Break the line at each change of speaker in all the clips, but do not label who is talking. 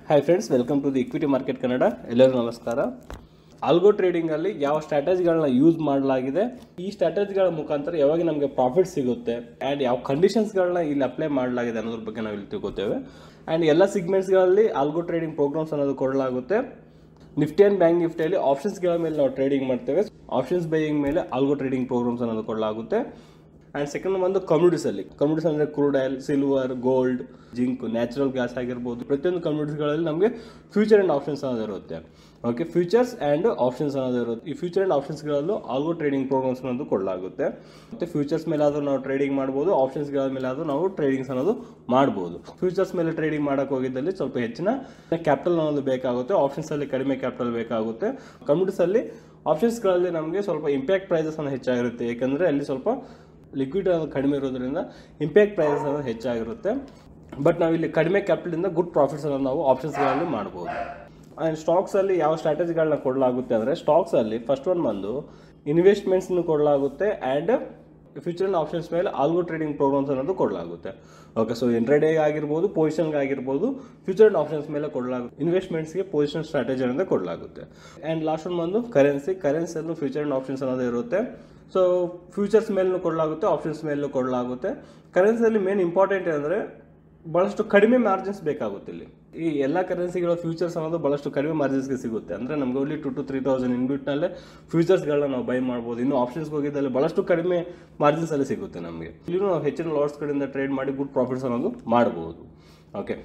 hi friends welcome to the equity market Kannada ಎಲ್ಲರಿಗೂ ನಮಸ್ಕಾರ algo ಟ್ರೇಡಿಂಗಲ್ಲಿ ಯಾವ ಸ್ಟ್ರಾಟಜಿಗಳನ್ನ ಯೂಸ್ ಮಾಡಲಾಗಿದೆ ಈ ಸ್ಟ್ರಾಟಜಿಗಳ ಮುಖಾಂತರ ಯಾವಾಗ ನಮಗೆ ಪ್ರಾಫಿಟ್ ಸಿಗುತ್ತೆ ಆ್ಯಂಡ್ ಯಾವ ಕಂಡೀಷನ್ಸ್ಗಳನ್ನ ಇಲ್ಲಿ ಅಪ್ಲೈ ಮಾಡಲಾಗಿದೆ ಅನ್ನೋದ್ರ ಬಗ್ಗೆ ನಾವು ಇಲ್ಲಿ ತಿಳ್ಕೊತೇವೆ ಆ್ಯಂಡ್ ಎಲ್ಲ ಸಿಗ್ಮೆಂಟ್ಸ್ಗಳಲ್ಲಿ ಆಲ್ಗೋ ಟ್ರೇಡಿಂಗ್ ಪ್ರೋಗ್ರಾಮ್ಸ್ ಅನ್ನೋದು ಕೊಡಲಾಗುತ್ತೆ ನಿಫ್ಟಿ ಆ್ಯಂಡ್ ಬ್ಯಾಂಕ್ ನಿಫ್ಟಿಯಲ್ಲಿ ಆಪ್ಷನ್ಸ್ಗಳ ಮೇಲೆ ನಾವು ಟ್ರೇಡಿಂಗ್ ಮಾಡ್ತೇವೆ ಆಪ್ಷನ್ಸ್ ಬೈಯಿಂಗ್ ಮೇಲೆ ಆಲ್ಗೋ ಟ್ರೇಡಿಂಗ್ ಪ್ರೋಗ್ರಾಮ್ಸ್ ಅನ್ನೋದು ಕೊಡಲಾಗುತ್ತೆ ಆ್ಯಂಡ್ ಸೆಕೆಂಡ್ ಒಂದು ಕಮ್ಯುನಿಟೀಸಲ್ಲಿ ಕಮ್ಯುನಿಟೀಸ್ ಅಂದರೆ crude oil silver gold zinc natural gas ಆಗಿರ್ಬೋದು ಪ್ರತಿಯೊಂದು ಕಮ್ಯುನಿಟೀಸ್ಗಳಲ್ಲಿ ನಮಗೆ ಫ್ಯೂಚರ್ ಆ್ಯಂಡ್ ಆಪ್ಷನ್ಸ್ ಅನ್ನೋದು ಇರುತ್ತೆ ಓಕೆ ಫ್ಯೂಚರ್ಸ್ ಆ್ಯಂಡ್ ಆಪ್ಷನ್ಸ್ ಅನ್ನೋದು ಇರುತ್ತೆ ಈ ಫ್ಯೂಚರ್ ಆ್ಯಂಡ್ ಆಪ್ಷನ್ಸ್ಗಳಲ್ಲೂ ಆಲ್ಗೋ ಟ್ರೇಡಿಂಗ್ ಪ್ರೋಗ್ರಾಮ್ಸ್ ಅನ್ನೋದು ಕೊಡಲಾಗುತ್ತೆ ಮತ್ತು ಫ್ಯೂಚರ್ಸ್ ಮೇಲೆ ಆದರೂ ನಾವು ಟ್ರೇಡಿಂಗ್ ಮಾಡ್ಬೋದು ಆಪ್ಷನ್ಸ್ಗಳ ಮೇಲೆ ಆದರೂ ನಾವು ಟ್ರೇಡಿಂಗ್ಸ್ ಅನ್ನೋದು ಮಾಡ್ಬೋದು ಫ್ಯೂಚರ್ಸ್ ಮೇಲೆ ಟ್ರೇಡಿಂಗ್ ಮಾಡೋಕೆ ಹೋಗಿದ್ದಲ್ಲಿ ಸ್ವಲ್ಪ ಹೆಚ್ಚಿನ ಕ್ಯಾಪಿಟಲ್ ಅನ್ನೋದು ಬೇಕಾಗುತ್ತೆ ಆಪ್ಷನ್ಸಲ್ಲಿ ಕಡಿಮೆ ಕ್ಯಾಪಿಟಲ್ ಬೇಕಾಗುತ್ತೆ ಕಮ್ಯುನಿಟೀಸಲ್ಲಿ ಆಪ್ಷನ್ಸ್ಗಳಲ್ಲಿ ನಮಗೆ ಸ್ವಲ್ಪ ಇಂಪ್ಯಾಕ್ಟ್ ಪ್ರೈಸಸ್ ಅನ್ನೋ ಹೆಚ್ಚಾಗಿರುತ್ತೆ ಏಕೆಂದರೆ ಅಲ್ಲಿ ಸ್ವಲ್ಪ ಲಿಕ್ವಿಡ್ ಅನ್ನೋದು ಕಡಿಮೆ ಇರೋದ್ರಿಂದ ಇಂಪ್ಯಾಕ್ಟ್ ಪ್ರೈಸಸ್ ಅನ್ನೋದು ಹೆಚ್ಚಾಗಿರುತ್ತೆ ಬಟ್ ನಾವು ಇಲ್ಲಿ ಕಡಿಮೆ ಕ್ಯಾಪಿಟಲಿಂದ ಗುಡ್ ಪ್ರಾಫಿಟ್ಸ್ ಅನ್ನು ನಾವು ಆಪ್ಷನ್ಸ್ಗಳಲ್ಲಿ ಮಾಡ್ಬೋದು ಆ್ಯಂಡ್ ಸ್ಟಾಕ್ಸಲ್ಲಿ ಯಾವ ಸ್ಟ್ರಾಟಜಿಗಳನ್ನ ಕೊಡಲಾಗುತ್ತೆ ಅಂದರೆ ಸ್ಟಾಕ್ಸಲ್ಲಿ ಫಸ್ಟ್ ಒನ್ ಬಂದು ಇನ್ವೆಸ್ಟ್ಮೆಂಟ್ಸ್ನು ಕೊಡಲಾಗುತ್ತೆ ಆ್ಯಂಡ್ ಫ್ಯೂಚರ್ ಆ್ಯಂಡ್ ಆಪ್ಷನ್ಸ್ ಮೇಲೆ ಆಲ್ಗೋ ಟ್ರೇಡಿಂಗ್ ಪ್ರೋಗ್ರಾಮ್ಸ್ ಅನ್ನೋದು ಕೊಡಲಾಗುತ್ತೆ ಓಕೆ ಸೊ ಇಂಟ್ರಡೇ ಆಗಿರ್ಬೋದು ಪೊಸಿಷನ್ಗೆ ಆಗಿರ್ಬೋದು ಫ್ಯೂಚರ್ ಆ್ಯಂಡ್ ಆಪ್ಷನ್ಸ್ ಮೇಲೆ ಕೊಡಲಾಗುತ್ತೆ ಇನ್ವೆಸ್ಟ್ಮೆಂಟ್ಸ್ಗೆ ಪೊಸಿಷನ್ ಸ್ಟ್ರಾಟಜಿ ಅನ್ನೋದು ಕೊಡಲಾಗುತ್ತೆ ಆ್ಯಂಡ್ ಲಾಸ್ಟ್ ಒನ್ ಬಂದು ಕರೆನ್ಸಿ ಕರೆನ್ಸಿಯಲ್ಲೂ ಫ್ಯೂಚರ್ ಆ್ಯಂಡ್ ಆಪ್ಷನ್ಸ್ ಅನ್ನೋದು ಇರುತ್ತೆ ಸೊ ಫ್ಯೂಚರ್ಸ್ ಮೇಲೂ ಕೊಡಲಾಗುತ್ತೆ ಆಪ್ಷನ್ಸ್ ಮೇಲೂ ಕೊಡಲಾಗುತ್ತೆ ಕರೆನ್ಸಿಯಲ್ಲಿ ಮೇನ್ ಇಂಪಾರ್ಟೆಂಟ್ ಅಂದರೆ ಭಾಳಷ್ಟು ಕಡಿಮೆ ಮಾರ್ಜಿನ್ಸ್ ಬೇಕಾಗುತ್ತೆ ಇಲ್ಲಿ ಈ ಎಲ್ಲ ಕರೆನ್ಸಿಗಳ ಫ್ಯೂಚರ್ಸ್ ಅನ್ನೋದು ಭಾಳಷ್ಟು ಕಡಿಮೆ ಮಾರ್ಜಿನ್ಸ್ಗೆ ಸಿಗುತ್ತೆ ಅಂದರೆ ನಮಗೆ only two two three thousand ಇನ್ಬಿಟ್ನಲ್ಲೇ ಫ್ಯೂಚರ್ಸ್ಗಳನ್ನ ನಾವು ಬೈ ಮಾಡ್ಬೋದು ಇನ್ನು ಆಪ್ಷನ್ಸ್ಗೆ ಹೋಗಿದ್ದಲ್ಲಿ ಭಾಳಷ್ಟು ಕಡಿಮೆ ಮಾರ್ಜಿನ್ಸಲ್ಲಿ ಸಿಗುತ್ತೆ ನಮಗೆ ಇಲ್ಲೂ ನಾವು ಹೆಚ್ಚಿನ ಲಾಟ್ಸ್ ಕಡೆಯಿಂದ ಟ್ರೇಡ್ ಮಾಡಿ ಗುಡ್ ಪ್ರಾಫಿಟ್ಸ್ ಅನ್ನೋದು ಮಾಡ್ಬೋದು ಓಕೆ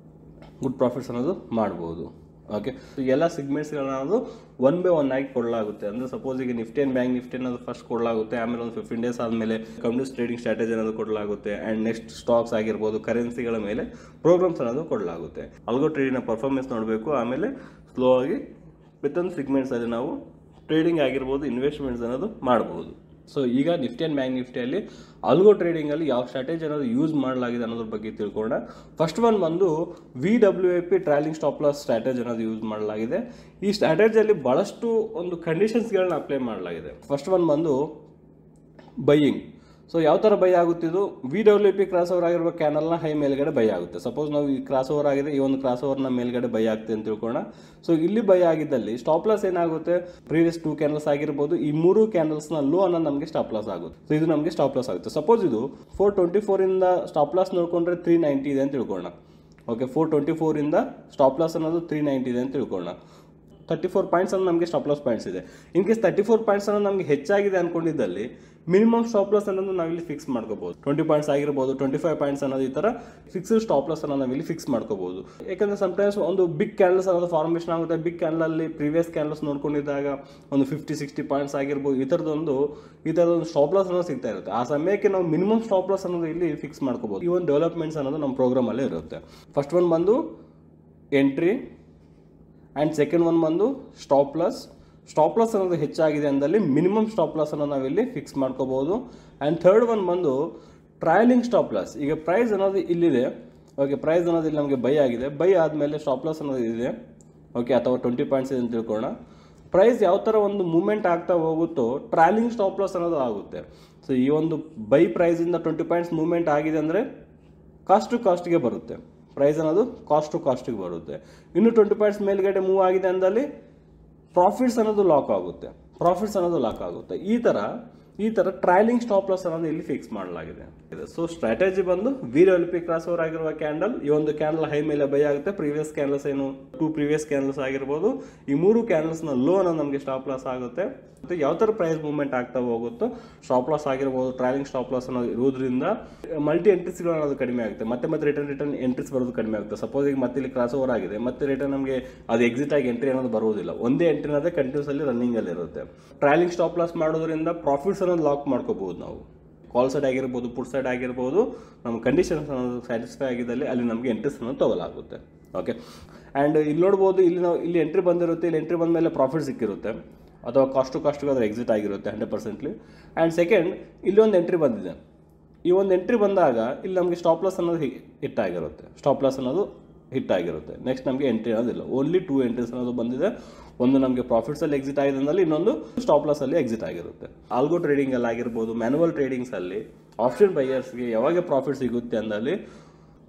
ಗುಡ್ ಪ್ರಾಫಿಟ್ಸ್ ಅನ್ನೋದು ಮಾಡ್ಬೋದು ಓಕೆ ಎಲ್ಲ ಸಿಗ್ಮೆಂಟ್ಸ್ಗಳನ್ನ ಅನ್ನೋದು ಒನ್ ಬೈ ಒನ್ ಆಗಿ ಕೊಡಲಾಗುತ್ತೆ ಅಂದರೆ ಸಪೋಸ್ ಈಗ ನಿಫ್ಟಿ ಆ್ಯಂಡ್ ಬ್ಯಾಂಕ್ ನಿಫ್ಟಿ ಅನ್ನೋದು ಫಸ್ಟ್ ಕೊಡಲಾಗುತ್ತೆ ಆಮೇಲೆ ಒಂದು ಫಿಫ್ಟೀನ್ ಡೇಸ್ ಆದಮೇಲೆ ಕಮ್ಯುನಿಸ್ಟ್ ಟ್ರೇಡಿಂಗ್ ಸ್ಟ್ರಾಟಜಿ ಅನ್ನೋದು ಕೊಡಲಾಗುತ್ತೆ ಆ್ಯಂಡ್ ನೆಕ್ಸ್ಟ್ ಸ್ಟಾಕ್ಸ್ ಆಗಿರ್ಬೋದು ಕರೆನ್ಸಿಗಳ ಮೇಲೆ ಪ್ರೋಗ್ರಾಮ್ಸ್ ಅನ್ನೋದು ಕೊಡಲಾಗುತ್ತೆ ಅಲ್ಗೋ ಟ್ರೇಡಿನ ಪರ್ಫಾರ್ಮೆನ್ಸ್ ನೋಡಬೇಕು ಆಮೇಲೆ ಸ್ಲೋ ಆಗಿ ಪ್ರತಿಯೊಂದು ಸಿಗ್ಮೆಂಟ್ಸಲ್ಲಿ ನಾವು ಟ್ರೇಡಿಂಗ್ ಆಗಿರ್ಬೋದು ಇನ್ವೆಸ್ಟ್ಮೆಂಟ್ಸ್ ಅನ್ನೋದು ಮಾಡ್ಬೋದು ಸೊ ಈಗ ನಿಫ್ಟಿ ಆ್ಯಂಡ್ ಬ್ಯಾಂಕ್ ನಿಫ್ಟಿಯಲ್ಲಿ ಅಲ್ಗೋ ಟ್ರೇಡಿಂಗಲ್ಲಿ ಯಾವ ಸ್ಟ್ರಾಟಜಿ ಅನ್ನೋದು ಯೂಸ್ ಮಾಡಲಾಗಿದೆ ಅನ್ನೋದ್ರ ಬಗ್ಗೆ ತಿಳ್ಕೊಂಡ ಫಸ್ಟ್ ಒನ್ ಬಂದು V W A P trailing stop loss strategy ಅನ್ನೋದು ಯೂಸ್ ಮಾಡಲಾಗಿದೆ ಈ ಸ್ಟ್ರಾಟಜಿಯಲ್ಲಿ ಭಾಳಷ್ಟು ಒಂದು ಕಂಡೀಷನ್ಸ್ಗಳನ್ನ ಅಪ್ಲೈ ಮಾಡಲಾಗಿದೆ ಫಸ್ಟ್ ಒನ್ ಬಂದು ಬೈಯಿಂಗ್ ಸೊ ಯಾವ ಥರ ಬೈ ಆಗುತ್ತಿದ್ದು V W P cross over ಆಗಿರುವ ಕ್ಯಾನಲ್ನ ಹೈ ಮೇಲ್ಗಡೆ ಬೈ ಆಗುತ್ತೆ ಸಪೋಸ್ ನಾವು ಈ ಕ್ರಾಸ್ ಓವರ್ ಆಗಿದೆ ಈ ಒಂದು ಕ್ರಾಸ್ ಓವರ್ನ ಮೇಲ್ಗಡೆ ಬೈ ಆಗುತ್ತೆ ಅಂತ ತಿಳ್ಕೊಳ್ಳೋಣ ಸೊ ಇಲ್ಲಿ ಬೈ ಆಗಿದ್ದಲ್ಲಿ ಸ್ಟಾಪ್ ಲಾಸ್ ಏನಾಗುತ್ತೆ ಪ್ರೀವಿಯಸ್ ಟೂ ಕ್ಯಾನಲ್ಸ್ ಆಗಿರ್ಬೋದು ಈ ಮೂರು ಕ್ಯಾನಲ್ಸ್ನ ಲೋ ಅನ್ನೋದು ನಮಗೆ ಸ್ಟಾಪ್ ಲಾಸ್ ಆಗುತ್ತೆ ಸೊ ಇದು ನಮಗೆ ಸ್ಟಾಪ್ ಲಾಸ್ ಆಗುತ್ತೆ ಸಪೋಸ್ ಇದು ಫೋರ್ ಟ್ವೆಂಟಿ ಫೋರಿಂದ ಸ್ಟಾಪ್ ಲಾಸ್ ನೋಡಿಕೊಂಡ್ರೆ ತ್ರೀ ನೈಂಟಿ ಇದೆ ಅಂತ ತಿಳ್ಕೊಳ್ಳೋಣ ಓಕೆ ಫೋರ್ ಟ್ವೆಂಟಿ ಫೋರಿಂದ ಸ್ಟಾಪ್ ಲಾಸ್ ಅನ್ನೋದು ತ್ರೀ ನೈಂಟಿ ಇದೆ ಅಂತ ತಿಳ್ಕೊಳ್ಳೋಣ ತರ್ಟಿ ಫೋರ್ ಪಾಯಿಂಟ್ಸ್ ಅನ್ನೋ ನಮಗೆ ಸ್ಟಾಪ್ ಲಾಸ್ ಪಾಯಿಂಟ್ಸ್ ಇದೆ in case thirty four points ಅನ್ನೋ ನಮಗೆ ಹೆಚ್ಚಾಗಿದೆ ಅನ್ಕೊಂಡಿದ್ದಲ್ಲಿ ಮಿನಿಮಮ್ ಸ್ಟಾಪ್ ಲಾಸ್ ಅನ್ನೋದು ನಾವಿಲ್ಲಿ ಫಿಕ್ಸ್ ಮಾಡ್ಕೋಬಹುದು ಟ್ವೆಂಟಿ ಪಾಯಿಂಟ್ಸ್ ಆಗಿರ್ಬೋದು ಟ್ವೆಂಟಿ ಫೈವ್ ಪಾಯಿಂಟ್ಸ್ ಅನ್ನೋದು ಈ ಥರ ಫಿಕ್ಸ್ಡ್ ಸ್ಟಾಪ್ ಲಾಸ್ ಅನ್ನು ನಾವಿಲ್ಲಿ ಫಿಕ್ಸ್ ಮಾಡ್ಕೋಬಹುದು ಯಾಕಂದ್ರೆ ಸಮಟೈಮ್ಸ್ ಒಂದು ಬಿಗ್ ಕ್ಯಾನ್ಲಸ್ ಅನ್ನೋದು ಫಾರ್ಮೇಷನ್ ಆಗುತ್ತೆ ಬಿಗ್ ಕ್ಯಾನ್ಲಲ್ಲಿ ಪ್ರೀವಿಯಸ್ ಕ್ಯಾನ್ಲಸ್ ನೋಡ್ಕೊಂಡಿದ್ದಾಗ ಒಂದು ಫಿಫ್ಟಿ ಸಿಕ್ಸ್ಟಿ ಪಾಯಿಂಟ್ಸ್ ಆಗಿರ್ಬೋದು ಈ ಥರದೊಂದು ಈ ಥರದೊಂದು ಸ್ಟಾಪ್ ಲಾಸ್ ಅನ್ನೋದು ಸಿಗ್ತಾ ಇರುತ್ತೆ ಆ ಸಮಯಕ್ಕೆ ನಾವು ಮಿನಿಮಮ್ ಸ್ಟಾಪ್ ಲಾಸ್ ಅನ್ನೋದು ಇಲ್ಲಿ ಫಿಕ್ಸ್ ಮಾಡ್ಕೋಬಹುದು ಈ ಒಂದು ಡೆವಲಪ್ಮೆಂಟ್ಸ್ ಅನ್ನೋದು ನಮ್ಮ ಪ್ರೋಗ್ರಾಮಲ್ಲೇ ಇರುತ್ತೆ ಫಸ್ಟ್ ಒನ್ ಬಂದು ಎಂಟ್ರಿ ಆ್ಯಂಡ್ ಸೆಕೆಂಡ್ ಒನ್ ಬಂದು ಸ್ಟಾಪ್ ಲಾಸ್ ಸ್ಟಾಪ್ ಲಾಸ್ ಅನ್ನೋದು ಹೆಚ್ಚಾಗಿದೆ ಅಂದಲ್ಲಿ ಮಿನಿಮಮ್ ಸ್ಟಾಪ್ ಲಾಸ್ ಅನ್ನು ನಾವಿಲ್ಲಿ ಫಿಕ್ಸ್ ಮಾಡ್ಕೋಬಹುದು ಆ್ಯಂಡ್ ಥರ್ಡ್ ಒನ್ ಬಂದು ಟ್ರಯಲಿಂಗ್ ಸ್ಟಾಪ್ ಲಾಸ್ ಈಗ ಪ್ರೈಸ್ ಅನ್ನೋದು ಇಲ್ಲಿದೆ ಓಕೆ ಪ್ರೈಸ್ ಅನ್ನೋದು ಇಲ್ಲಿ ನಮಗೆ ಬೈ ಆಗಿದೆ ಬೈ ಆದಮೇಲೆ ಸ್ಟಾಪ್ ಲಾಸ್ ಅನ್ನೋದು ಇದೆ ಓಕೆ ಅಥವಾ ಟ್ವೆಂಟಿ ಪಾಯಿಂಟ್ಸ್ ಇದೆ ಅಂತ ತಿಳ್ಕೊಳ್ಳೋಣ ಪ್ರೈಸ್ ಯಾವ ಥರ ಒಂದು ಮೂಮೆಂಟ್ ಆಗ್ತಾ ಹೋಗುತ್ತೋ ಟ್ರಾಲಿಂಗ್ ಸ್ಟಾಪ್ ಲಾಸ್ ಅನ್ನೋದು ಆಗುತ್ತೆ ಸೊ ಈ ಒಂದು ಬೈ ಪ್ರೈಸಿಂದ ಟ್ವೆಂಟಿ ಪಾಯಿಂಟ್ಸ್ ಮೂವ್ಮೆಂಟ್ ಆಗಿದೆ ಅಂದರೆ ಕಾಸ್ಟ್ ಟು ಕಾಸ್ಟ್ಗೆ ಬರುತ್ತೆ ಪ್ರೈಸ್ ಅನ್ನೋದು ಕಾಸ್ಟ್ ಟು ಕಾಸ್ಟಿಗೆ ಬರುತ್ತೆ ಇನ್ನು ಟ್ವೆಂಟಿ ಪಾಯಿಂಟ್ಸ್ ಮೇಲ್ಗಡೆ ಮೂವ್ ಆಗಿದೆ ಅಂದಲ್ಲಿ ಪ್ರಾಫಿಟ್ಸ್ ಅನ್ನೋದು ಲಾಕ್ ಆಗುತ್ತೆ ಪ್ರಾಫಿಟ್ಸ್ ಅನ್ನೋದು ಲಾಕ್ ಆಗುತ್ತೆ ಈ ಥರ ಈ ಥರ ಟ್ರಯಲಿಂಗ್ ಸ್ಟಾಪ್ ಲಾಸ್ ಅನ್ನೋದು ಇಲ್ಲಿ ಫಿಕ್ಸ್ ಮಾಡಲಾಗಿದೆ ಸೊ ಸ್ಟ್ರಾಟಜಿ ಬಂದು V W P cross over ಆಗಿರುವ ಕ್ಯಾಂಡಲ್ ಈ ಒಂದು ಕ್ಯಾಂಡಲ್ ಹೈ ಮೇಲೆ ಬೈ ಆಗುತ್ತೆ ಪ್ರೀವಿಯಸ್ ಕ್ಯಾಂಡಲ್ಸ್ ಏನು ಟೂ ಪ್ರೀವಿಯಸ್ ಕ್ಯಾಂಡಲ್ಸ್ ಆಗಿರ್ಬೋದು ಈ ಮೂರು ಕ್ಯಾಂಡಲ್ಸ್ನ ಲೋ ಅನ್ನೋದು ನಮಗೆ ಸ್ಟಾಪ್ ಲಾಸ್ ಆಗುತ್ತೆ ಮತ್ತು ಯಾವ ಥರ ಪ್ರೈಸ್ ಮೂವ್ಮೆಂಟ್ ಆಗ್ತಾ ಹೋಗುತ್ತೋ ಸ್ಟಾಪ್ ಲಾಸ್ ಆಗಿರ್ಬೋದು ಟ್ರಾಲಿಂಗ್ ಸ್ಟಾಪ್ ಲಾಸ್ ಅನ್ನೋದು ಇರೋದ್ರಿಂದ ಮಲ್ಟಿ ಎಂಟ್ರೀಸ್ಗಳು ಅನ್ನೋದು ಕಡಿಮೆ ಆಗುತ್ತೆ ಮತ್ತೆ ಮತ್ತೆ ರಿಟರ್ನ್ ರಿಟರ್ನ್ ಎಂಟ್ರೀಸ್ ಬರೋದು ಕಡಿಮೆ ಆಗುತ್ತೆ ಸಪೋಸ್ ಈಗ ಮತ್ತೆ ಇಲ್ಲಿ ಕ್ರಾಸ್ ಓವರ್ ಆಗಿದೆ ಮತ್ತೆ ರಿಟರ್ನ್ ನಮಗೆ ಅದು ಎಕ್ಸಿಟ್ ಆಗಿ ಎಂಟ್ರಿ ಅನ್ನೋದು ಬರುವುದಿಲ್ಲ ಒಂದೇ ಎಂಟ್ರಿ ಅನ್ನೋದೇ ಕಂಟಿನ್ಯೂಸ್ ಅಲ್ಲಿ ರನ್ನಿಂಗ್ ಅಲ್ಲಿ ಇರುತ್ತೆ ಟ್ರಾಲಿಂಗ್ ಸ್ಟಾಪ್ ಲಾಸ್ ಮಾಡೋದ್ರಿಂದ ಪ್ರಾಫಿಟ್ಸ್ ಅನ್ನೋದು ಲಾಕ್ ಮಾಡ್ಕೋಬಹುದು ನಾವು ಕಾಲ್ ಸೈಡ್ ಆಗಿರ್ಬೋದು ಪುಟ್ ಸೈಡ್ ಆಗಿರ್ಬೋದು ನಮ್ಮ ಕಂಡೀಷನ್ಸ್ ಅನ್ನೋದು ಸ್ಯಾಟಿಸ್ಫೈ ಆಗಿದ್ದಲ್ಲಿ ಅಲ್ಲಿ ನಮಗೆ ಎಂಟ್ರೀಸ್ ಅನ್ನೋದು ತಗೊಲಾಗುತ್ತೆ ಓಕೆ ಆ್ಯಂಡ್ ಇಲ್ಲಿ ನೋಡ್ಬೋದು ಇಲ್ಲಿ ನಾವು ಇಲ್ಲಿ ಎಂಟ್ರಿ ಬಂದಿರುತ್ತೆ ಇಲ್ಲಿ ಎಂಟ್ರಿ ಬಂದ ಮೇಲೆ ಪ್ರಾಫಿಟ್ ಸಿಕ್ಕಿರುತ್ತೆ ಅಥವಾ ಕಾಸ್ಟ್ ಟು ಕಾಸ್ಟ್ಗೆ ಅದರ ಎಕ್ಸಿಟ್ ಆಗಿರುತ್ತೆ ಹಂಡ್ರೆಡ್ ಪರ್ಸೆಂಟ್ಲಿ ಆ್ಯಂಡ್ ಸೆಕೆಂಡ್ ಇಲ್ಲಿ ಒಂದು ಎಂಟ್ರಿ ಬಂದಿದೆ ಈ ಒಂದು ಎಂಟ್ರಿ ಬಂದಾಗ ಇಲ್ಲಿ ನಮಗೆ ಸ್ಟಾಪ್ ಲಾಸ್ ಅನ್ನೋದು ಹಿಟ್ ಆಗಿರುತ್ತೆ ಸ್ಟಾಪ್ ಲಾಸ್ ಅನ್ನೋದು ಹಿಟ್ ಆಗಿರುತ್ತೆ ನೆಕ್ಸ್ಟ್ ನಮಗೆ ಎಂಟ್ರಿ ಅನ್ನೋದಿಲ್ಲ ಓನ್ಲಿ ಟೂ ಎಂಟ್ರೀಸ್ ಅನ್ನೋದು ಬಂದಿದೆ ಒಂದು ನಮಗೆ ಪ್ರಾಫಿಟ್ಸಲ್ಲಿ ಎಕ್ಸಿಟ್ ಆಗಿದೆ ಅಂದಲ್ಲಿ ಇನ್ನೊಂದು ಸ್ಟಾಪ್ ಲಾಸಲ್ಲಿ ಎಕ್ಸಿಟ್ ಆಗಿರುತ್ತೆ ಆಲ್ಗೋ ಟ್ರೇಡಿಂಗಲ್ಲಿ ಆಗಿರ್ಬೋದು ಮ್ಯಾನುವಲ್ ಟ್ರೇಡಿಂಗ್ಸಲ್ಲಿ ಆಪ್ಷನ್ ಬೈಯರ್ಸ್ಗೆ ಯಾವಾಗ ಪ್ರಾಫಿಟ್ ಸಿಗುತ್ತೆ ಅಂದಲ್ಲಿ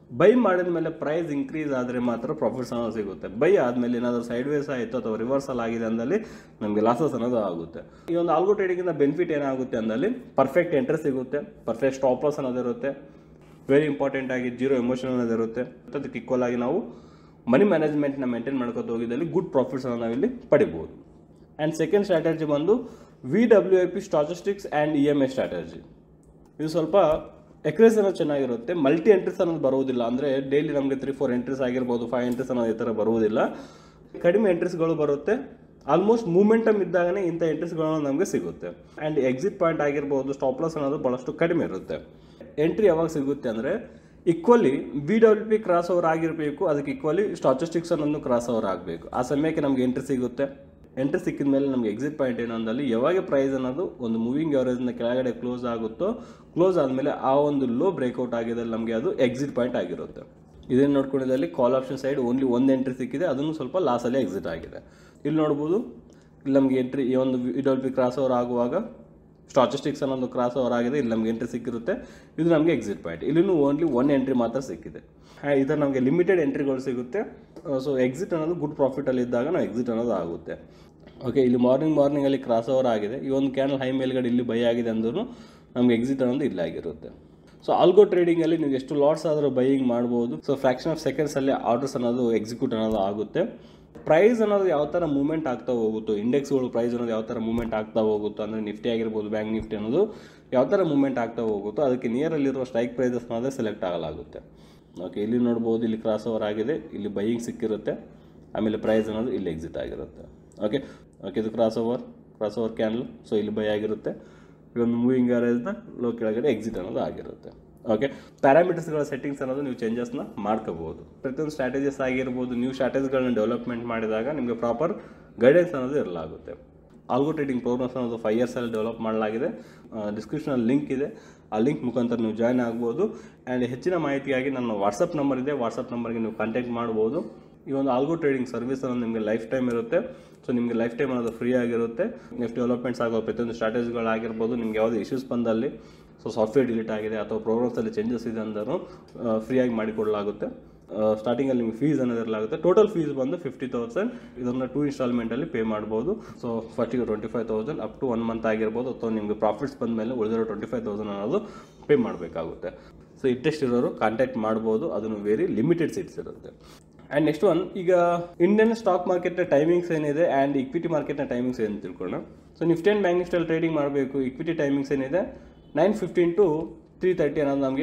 ಬೈ ಮಾಡಿದ ಮೇಲೆ ಪ್ರೈಸ್ ಇನ್ಕ್ರೀಸ್ ಆದರೆ ಮಾತ್ರ ಪ್ರಾಫಿಟ್ಸ್ ಅನ್ನೋದು ಸಿಗುತ್ತೆ ಬೈ ಆದಮೇಲೆ ಏನಾದರೂ ಸೈಡ್ ವೇಸ್ ಆಯಿತು ಅಥವಾ ರಿವರ್ಸಲ್ ಆಗಿದೆ ಅಂದಲ್ಲಿ ನಮಗೆ ಲಾಸಸ್ ಅನ್ನೋದು ಆಗುತ್ತೆ ಈ ಒಂದು ಆಲ್ಗೋ ಟ್ರೇಡಿಂಗಿಂದ ಬೆನಿಫಿಟ್ ಏನಾಗುತ್ತೆ ಅಂದಲ್ಲಿ ಪರ್ಫೆಕ್ಟ್ ಎಂಟ್ರಿ ಸಿಗುತ್ತೆ ಪರ್ಫೆಕ್ಟ್ ಸ್ಟಾಪ್ ಲಾಸ್ ಅನ್ನೋದು ಇರುತ್ತೆ ವೆರಿ ಇಂಪಾರ್ಟೆಂಟ್ ಆಗಿ ಜೀರೋ ಎಮೋಷನ್ ಅನ್ನೋದು ಇರುತ್ತೆ ಅದಕ್ಕೆ ಈಕ್ವಲ್ ಆಗಿ ನಾವು ಮನಿ ಮ್ಯಾನೇಜ್ಮೆಂಟ್ನ ಮೇಂಟೈನ್ ಮಾಡ್ಕೊತ ಹೋಗಿದ್ದಲ್ಲಿ ಗುಡ್ ಪ್ರಾಫಿಟ್ಸ್ ಅನ್ನು ನಾವಿಲ್ಲಿ ಪಡಿಬೋದು ಆ್ಯಂಡ್ ಸೆಕೆಂಡ್ ಸ್ಟ್ರಾಟಜಿ ಬಂದು V W I P statistics and E M A strategy ಇದು ಸ್ವಲ್ಪ ಎಕ್ರೇಸ್ ಅನ್ನೋದು ಚೆನ್ನಾಗಿರುತ್ತೆ ಮಲ್ಟಿ ಎಂಟ್ರೀಸ್ ಅನ್ನೋದು ಬರುವುದಿಲ್ಲ ಅಂದರೆ ಡೈಲಿ ನಮಗೆ ತ್ರೀ ಫೋರ್ ಎಂಟ್ರೀಸ್ ಆಗಿರ್ಬೋದು ಫೈವ್ ಎಂಟ್ರೀಸ್ ಅನ್ನೋದು ಈ ಥರ ಬರುವುದಿಲ್ಲ ಕಡಿಮೆ ಎಂಟ್ರೀಸ್ಗಳು ಬರುತ್ತೆ ಆಲ್ಮೋಸ್ಟ್ ಮೂಮೆಂಟಮ್ ಇದ್ದಾಗನೇ ಇಂಥ ಎಂಟ್ರೀಸ್ಗಳು ನಮಗೆ ಸಿಗುತ್ತೆ ಆ್ಯಂಡ್ ಎಕ್ಸಿಟ್ ಪಾಯಿಂಟ್ ಆಗಿರ್ಬೋದು ಸ್ಟಾಪ್ ಲಾಸ್ ಅನ್ನೋದು ಭಾಳಷ್ಟು ಕಡಿಮೆ ಇರುತ್ತೆ ಎಂಟ್ರಿ ಯಾವಾಗ ಸಿಗುತ್ತೆ ಅಂದರೆ equally B W P cross over ಆಗಿರಬೇಕು ಅದಕ್ಕೆ ಈಕ್ವಲಿ ಸ್ಟಾಟಿಸ್ಟಿಕ್ಸ್ ಅನ್ನೋದು ಕ್ರಾಸ್ ಓವರ್ ಆಗಬೇಕು ಆ ಸಮಯಕ್ಕೆ ನಮಗೆ ಎಂಟ್ರಿ ಸಿಗುತ್ತೆ ಎಂಟ್ರಿ ಸಿಕ್ಕಿದ ಮೇಲೆ ನಮಗೆ ಎಕ್ಸಿಟ್ ಪಾಯಿಂಟ್ ಏನು ಅಂದಲ್ಲಿ ಯಾವಾಗ ಪ್ರೈಸ್ ಅನ್ನೋದು ಒಂದು ಮೂವಿಂಗ್ ಅವರೇಜ್ನ ಕೆಳಗಡೆ ಕ್ಲೋಸ್ ಆಗುತ್ತೋ ಕ್ಲೋಸ್ ಆದಮೇಲೆ ಆ ಒಂದು ಲೋ ಬ್ರೇಕ್ಔಟ್ ಆಗಿದ್ದಲ್ಲಿ ನಮಗೆ ಅದು ಎಕ್ಸಿಟ್ ಪಾಯಿಂಟ್ ಆಗಿರುತ್ತೆ ಇದನ್ನು ನೋಡ್ಕೊಂಡಿದ್ದಲ್ಲಿ ಕಾಲ್ ಆಪ್ಷನ್ ಸೈಡ್ ಓನ್ಲಿ ಒಂದು ಎಂಟ್ರಿ ಸಿಕ್ಕಿದೆ ಅದನ್ನು ಸ್ವಲ್ಪ ಲಾಸಲ್ಲಿ ಎಕ್ಸಿಟ್ ಆಗಿದೆ ಇಲ್ಲಿ ನೋಡ್ಬೋದು ಇಲ್ಲಿ ನಮಗೆ ಎಂಟ್ರಿ ಈ ಒಂದು ವಿಡಲ್ ಪಿ ಕ್ರಾಸ್ ಓವರ್ ಆಗುವಾಗ ಸ್ಟಾಟಿಸ್ಟಿಕ್ಸ್ ಅನ್ನೋದು ಕ್ರಾಸ್ ಓವರ್ ಆಗಿದೆ ಇಲ್ಲಿ ನಮಗೆ ಎಂಟ್ರಿ ಸಿಕ್ಕಿರುತ್ತೆ ಇದು ನಮಗೆ ಎಕ್ಸಿಟ್ ಪಾಯಿಂಟ್ ಇಲ್ಲಿನೂ ಓನ್ಲಿ ಒನ್ ಎಂಟ್ರಿ ಮಾತ್ರ ಸಿಕ್ಕಿದೆ ಈ ಥರ ನಮಗೆ ಲಿಮಿಟೆಡ್ ಎಂಟ್ರಿಗಳು ಸಿಗುತ್ತೆ ಸೊ ಎಕ್ಸಿಟ್ ಅನ್ನೋದು ಗುಡ್ ಪ್ರಾಫಿಟಲ್ಲಿ ಇದ್ದಾಗ ನಾವು ಎಕ್ಸಿಟ್ ಅನ್ನೋದು ಆಗುತ್ತೆ ಓಕೆ ಇಲ್ಲಿ ಮಾರ್ನಿಂಗ್ ಮಾರ್ನಿಂಗಲ್ಲಿ ಕ್ರಾಸ್ ಓವರ್ ಆಗಿದೆ ಈ ಒಂದು ಕ್ಯಾನಲ್ ಹೈ ಮೇಲ್ಗಡೆ ಇಲ್ಲಿ ಬೈ ಆಗಿದೆ ಅಂದ್ರೂ ನಮಗೆ ಎಕ್ಸಿಟ್ ಅನ್ನೋದು ಇಲ್ಲ ಆಗಿರುತ್ತೆ ಸೊ ಆಲ್ಗೋ ಟ್ರೇಡಿಂಗಲ್ಲಿ ನೀವು ಎಷ್ಟು ಲಾಟ್ಸ್ ಆದರೂ ಬೈಯಿಂಗ್ ಮಾಡ್ಬೋದು ಸೊ ಫ್ರಾಕ್ಷನ್ ಆಫ್ ಸೆಕೆಂಡ್ಸಲ್ಲಿ ಆರ್ಡರ್ಸ್ ಅನ್ನೋದು ಎಕ್ಸಿಕ್ಯೂಟ್ ಅನ್ನೋದು ಆಗುತ್ತೆ ಪ್ರೈಸ್ ಅನ್ನೋದು ಯಾವ ಥರ ಮೂವ್ಮೆಂಟ್ ಆಗ್ತಾ ಹೋಗುತ್ತೋ ಇಂಡೆಕ್ಸ್ಗಳು ಪ್ರೈಸ್ ಅನ್ನೋದು ಯಾವ ಥರ ಮೂವ್ಮೆಂಟ್ ಆಗ್ತಾ ಹೋಗುತ್ತೋ ಅಂದರೆ ನಿಫ್ಟಿ ಆಗಿರ್ಬೋದು ಬ್ಯಾಂಕ್ ನಿಫ್ಟಿ ಅನ್ನೋದು ಯಾವ ಥರ ಮೂವ್ಮೆಂಟ್ ಆಗ್ತಾ ಹೋಗುತ್ತೋ ಅದಕ್ಕೆ ನಿಯರಲ್ಲಿರುವ ಸ್ಟ್ರೈಕ್ ಪ್ರೈಸಸ್ ಅನ್ನೋದೇ ಸೆಲೆಕ್ಟ್ ಆಗಲಾಗುತ್ತೆ ಓಕೆ ಇಲ್ಲಿ ನೋಡ್ಬೋದು ಇಲ್ಲಿ ಕ್ರಾಸ್ ಓವರ್ ಆಗಿದೆ ಇಲ್ಲಿ ಬೈಯಿಂಗ್ ಸಿಕ್ಕಿರುತ್ತೆ ಆಮೇಲೆ ಪ್ರೈಸ್ ಅನ್ನೋದು ಇಲ್ಲಿ ಎಕ್ಸಿಟ್ ಆಗಿರುತ್ತೆ ಓಕೆ ಓಕೆ ಇದು cross over cross over candle so ಇಲ್ಲಿ ಬೈ ಆಗಿರುತ್ತೆ ಇದೊಂದು ಮೂವಿಂಗ್ ಆರೇಜ್ನ ಲೋ ಕೆಳಗಡೆ ಎಕ್ಸಿಟ್ ಅನ್ನೋದು ಆಗಿರುತ್ತೆ ಓಕೆ ಪ್ಯಾರಾಮೀಟರ್ಸ್ಗಳ ಸೆಟ್ಟಿಂಗ್ಸ್ ಅನ್ನೋದು ನೀವು ಚೇಂಜಸ್ನ ಮಾಡ್ಕೋಬೋದು ಪ್ರತಿಯೊಂದು ಸ್ಟ್ರಾಟಜೀಸ್ ಆಗಿರ್ಬೋದು ನೀವು ಸ್ಟ್ರಾಟಜಿಗಳನ್ನ ಡೆವಲಪ್ಮೆಂಟ್ ಮಾಡಿದಾಗ ನಿಮಗೆ ಪ್ರಾಪರ್ ಗೈಡೆನ್ಸ್ ಅನ್ನೋದು ಇರಲಾಗುತ್ತೆ ಆಲ್ಗೋ ಟ್ರೇಡಿಂಗ್ ಪ್ರೋಗ್ರಾಮ್ಸ್ ಅನ್ನೋದು ಫೈವ್ ಇಯರ್ಸಲ್ಲಿ ಡೆವಲಪ್ ಮಾಡಲಾಗಿದೆ ಡಿಸ್ಕ್ರಿಪ್ಷನಲ್ಲಿ ಲಿಂಕ್ ಇದೆ ಆ ಲಿಂಕ್ ಮುಖಾಂತರ ನೀವು ಜಾಯ್ನ್ ಆಗ್ಬೋದು ಆ್ಯಂಡ್ ಹೆಚ್ಚಿನ ಮಾಹಿತಿಯಾಗಿ ನನ್ನ ವಾಟ್ಸಪ್ ನಂಬರ್ ಇದೆ ವಾಟ್ಸಪ್ ನಂಬರ್ಗೆ ನೀವು ಕಾಂಟ್ಯಾಕ್ಟ್ ಮಾಡ್ಬೋದು ಈ ಒಂದು ಆಲ್ಗೋ ಟ್ರೇಡಿಂಗ್ ಸರ್ವಿಸ್ ಅನ್ನೋದು ನಿಮಗೆ ಲೈಫ್ ಟೈಮ್ ಇರುತ್ತೆ ಸೊ ನಿಮಗೆ ಲೈಫ್ ಟೈಮ್ ಅನ್ನೋದು ಫ್ರೀ ಆಗಿರುತ್ತೆ ನೆಕ್ಸ್ಟ್ ಡೆವಲಪ್ಮೆಂಟ್ಸ್ ಆಗೋ ಪ್ರತಿಯೊಂದು ಸ್ಟ್ರಾಟಜಿಗಳಾಗಿರ್ಬೋದು ನಿಮ್ಗೆ ಯಾವುದೇ ಇಶ್ಯೂಸ್ ಬಂದಲ್ಲಿ ಸೊ ಸಾಫ್ಟ್ವೇರ್ ಡಿಲೀಟ್ ಆಗಿದೆ ಅಥವಾ ಪ್ರೋಗ್ರಾಮ್ಸಲ್ಲಿ ಚೇಂಜಸ್ ಇದೆ ಅಂದರೂ ಫ್ರೀಯಾಗಿ ಮಾಡಿಕೊಡಲಾಗುತ್ತೆ ಸ್ಟಾರ್ಟಿಂಗಲ್ಲಿ ನಿಮಗೆ ಫೀಸ್ ಅನ್ನೋದು ಇರಲಾಗುತ್ತೆ ಟೋಟಲ್ ಫೀಸ್ ಬಂದು ಫಿಫ್ಟಿ ತೌಸಂಡ್ ಇದನ್ನು ಟೂ ಇನ್ಸ್ಟಾಲ್ಮೆಂಟಲ್ಲಿ ಪೇ ಮಾಡ್ಬೋದು ಸೊ ಫಸ್ಟಿಗೆ twenty five thousand up to one month ಆಗಿರ್ಬೋದು ಅಥವಾ ನಿಮಗೆ ಪ್ರಾಫಿಟ್ಸ್ ಬಂದ ಮೇಲೆ ಉಳಿದಿರೋ ಟ್ವೆಂಟಿ ಫೈವ್ ತೌಸಂಡ್ ಅನ್ನೋದು ಪೇ ಮಾಡಬೇಕಾಗುತ್ತೆ ಸೊ ಇಂಟ್ರೆಸ್ಟ್ ಇರೋರು ಕಾಂಟ್ಯಾಕ್ಟ್ ಮಾಡ್ಬೋದು ಅದನ್ನು ವೆರಿ ಲಿಮಿಟೆಡ್ ಸೀಟ್ಸ್ ಇರುತ್ತೆ ಆ್ಯಂಡ್ ನೆಕ್ಸ್ಟ್ ಒನ್ ಈಗ ಇಂಡಿಯನ್ ಸ್ಟಾಕ್ ಮಾರ್ಕೆಟ್ನ ಟೈಮಿಂಗ್ಸ್ ಏನಿದೆ ಆ್ಯಂಡ್ ಇಕ್ವಿಟಿ ಮಾರ್ಕೆಟ್ನ ಟೈಮಿಂಗ್ಸ್ ಏನು ತಿಳ್ಕೊಳ್ಳೋಣ ಸೊ ನಿಫ್ಟಿ ಆ್ಯಂಡ್ ಬ್ಯಾಂಕ್ ನಿಫ್ಟಲ್ಲಿ ಟ್ರೇಡಿಂಗ್ ಮಾಡಬೇಕು ಇಕ್ವಿಟಿ ಟೈಮಿಂಗ್ಸ್ ಏನಿದೆ nine fifteen to three thirty ಅನ್ನೋದು ನಮಗೆ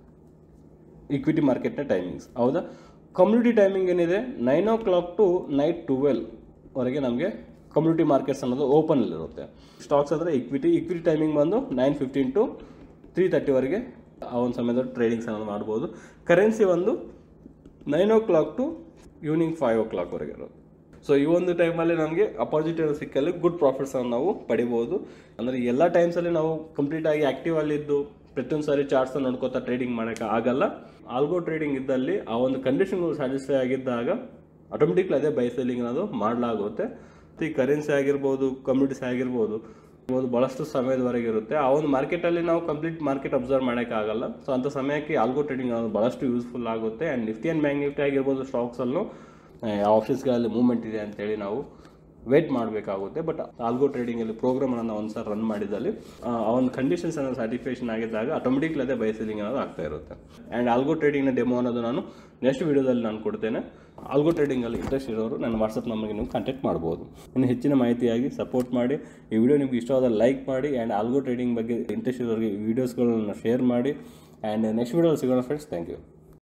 ಇಕ್ವಿಟಿ ಮಾರ್ಕೆಟ್ನ ಟೈಮಿಂಗ್ಸ್ ಹೌದಾ ಕಮ್ಯುನಿಟಿ ಟೈಮಿಂಗ್ ಏನಿದೆ nine o'clock to night twelve ವರೆಗೆ ನಮಗೆ ಕಮ್ಯುನಿಟಿ ಮಾರ್ಕೆಟ್ಸ್ ಅನ್ನೋದು ಓಪನಲ್ಲಿರುತ್ತೆ ಸ್ಟಾಕ್ಸ್ ಅಂದರೆ ಇಕ್ವಿಟಿ ಇಕ್ವಿಟಿ ಟೈಮಿಂಗ್ ಬಂದು ನೈನ್ ಫಿಫ್ಟೀನ್ ಟು ತ್ರೀ ತರ್ಟಿವರೆಗೆ ಆ ಒಂದು ಸಮಯದಲ್ಲಿ ಟ್ರೇಡಿಂಗ್ಸ್ ಅನ್ನೋದು ಮಾಡ್ಬೋದು ಕರೆನ್ಸಿ ಒಂದು nine o'clock to evening five ಓ ಕ್ಲಾಕ್ವರೆಗೆ ಇರೋದು ಸೊ ಈ ಒಂದು ಟೈಮಲ್ಲಿ ನಮಗೆ ಅಪಾಸಿಟ್ ಸಿಕ್ಕಲ್ಲಿ ಗುಡ್ ಪ್ರಾಫಿಟ್ಸನ್ನು ನಾವು ಪಡಿಬೋದು ಅಂದರೆ ಎಲ್ಲ ಟೈಮ್ಸಲ್ಲಿ ನಾವು ಕಂಪ್ಲೀಟಾಗಿ ಆ್ಯಕ್ಟಿವ್ ಅಲ್ಲಿದ್ದು ಪ್ರತಿಯೊಂದು ಸಾರಿ ಚಾರ್ಟ್ಸ್ ನೋಡ್ಕೋತಾ ಟ್ರೇಡಿಂಗ್ ಮಾಡೋಕ್ಕೆ ಆಗಲ್ಲ ಆಲ್ಗೋ ಟ್ರೇಡಿಂಗ್ ಇದ್ದಲ್ಲಿ ಆ ಒಂದು ಕಂಡೀಷನ್ಗಳು ಸ್ಯಾಟಿಸ್ಫೈ ಆಗಿದ್ದಾಗ ಆಟೋಮೆಟಿಕ್ಲಿ ಅದೇ ಬೈ ಸೆಲ್ಲಿಂಗ್ ಅನ್ನೋದು ಮಾಡಲಾಗುತ್ತೆ ಈ ಕರೆನ್ಸಿ ಆಗಿರ್ಬೋದು ಕಮ್ಯುನಿಟೀಸ್ ಆಗಿರ್ಬೋದು ಒಂದು ಭಾಳಷ್ಟು ಸಮಯದವರೆಗೆ ಇರುತ್ತೆ ಆ ಒಂದು ಮಾರ್ಕೆಟಲ್ಲಿ ನಾವು ಕಂಪ್ಲೀಟ್ ಮಾರ್ಕೆಟ್ ಅಬ್ಸರ್ವ್ ಮಾಡೋಕ್ಕಾಗಲ್ಲ ಸೊ ಅಂಥ ಸಮಯಕ್ಕೆ ಆಲ್ಗೋ ಟ್ರೇಡಿಂಗ್ ಅನ್ನೋದು ಭಾಳಷ್ಟು ಯೂಸ್ಫುಲ್ ಆಗುತ್ತೆ and Nifty and bank Nifty ಆಗಿರ್ಬೋದು ಸ್ಟಾಕ್ಸಲ್ಲೂ ಯಾವ ಆಪ್ಷನ್ಸ್ಗಳಲ್ಲಿ ಮೂವ್ಮೆಂಟ್ ಇದೆ ಅಂತೇಳಿ ನಾವು ವೇಟ್ ಮಾಡಬೇಕಾಗುತ್ತೆ ಬಟ್ ಆಲ್ಗೋ ಟ್ರೇಡಿಂಗಲ್ಲಿ ಪ್ರೋಗ್ರಾಮನ್ನು ಒಂದು ಸಲ ರನ್ ಮಾಡಿದಲ್ಲಿ ಆ ಆ ಒಂದು ಕಂಡೀಷನ್ಸ್ ಅನ್ನೋದು ಸ್ಯಾಟಿಸ್ಫ್ಯಾಕ್ಷನ್ ಆಗಿದ್ದಾಗ ಆಟೋಮೆಟಿಕ್ಲಿ ಅದೇ ಬೈ ಸೆಲ್ಲಿಂಗ್ ಅನ್ನೋದು ಆಗ್ತಾ ಇರುತ್ತೆ ಆ್ಯಂಡ್ ಆಲ್ಗೋ ಟ್ರೇಡಿಂಗ್ನ ಡೆಮೋ ಅನ್ನೋದು ನಾನು ನೆಕ್ಸ್ಟ್ ವೀಡಿಯೋದಲ್ಲಿ ನಾನು ಕೊಡ್ತೇನೆ ಆಲ್ಗೋ ಟ್ರೇಡಿಂಗಲ್ಲಿ ಇಂಟ್ರೆಸ್ಟ್ ಇರೋರು ನನ್ನ ವಾಟ್ಸಪ್ ನಂಬರ್ಗೆ ನೀವು ಕಾಂಟ್ಯಾಕ್ಟ್ ಮಾಡ್ಬೋದು ಇನ್ನು ಹೆಚ್ಚಿನ ಮಾಹಿತಿಯಾಗಿ ಸಪೋರ್ಟ್ ಮಾಡಿ ಈ ವಿಡಿಯೋ ನಿಮ್ಗೆ ಇಷ್ಟವಾದ ಲೈಕ್ ಮಾಡಿ ಆ್ಯಂಡ್ ಆಲ್ಗೋ ಟ್ರೇಡಿಂಗ್ ಬಗ್ಗೆ ಇಂಟ್ರೆಸ್ಟ್ ಇರೋರಿಗೆ ಈ ವಿಡಿಯೋಸ್ಗಳನ್ನ ಶೇರ್ ಮಾಡಿ ಆ್ಯಂಡ್ ನೆಕ್ಸ್ಟ್ ವೀಡಿಯೋದಲ್ಲಿ ಸಿಗೋಣ ಫ್ರೆಂಡ್ಸ್ ಥ್ಯಾಂಕ್ ಯು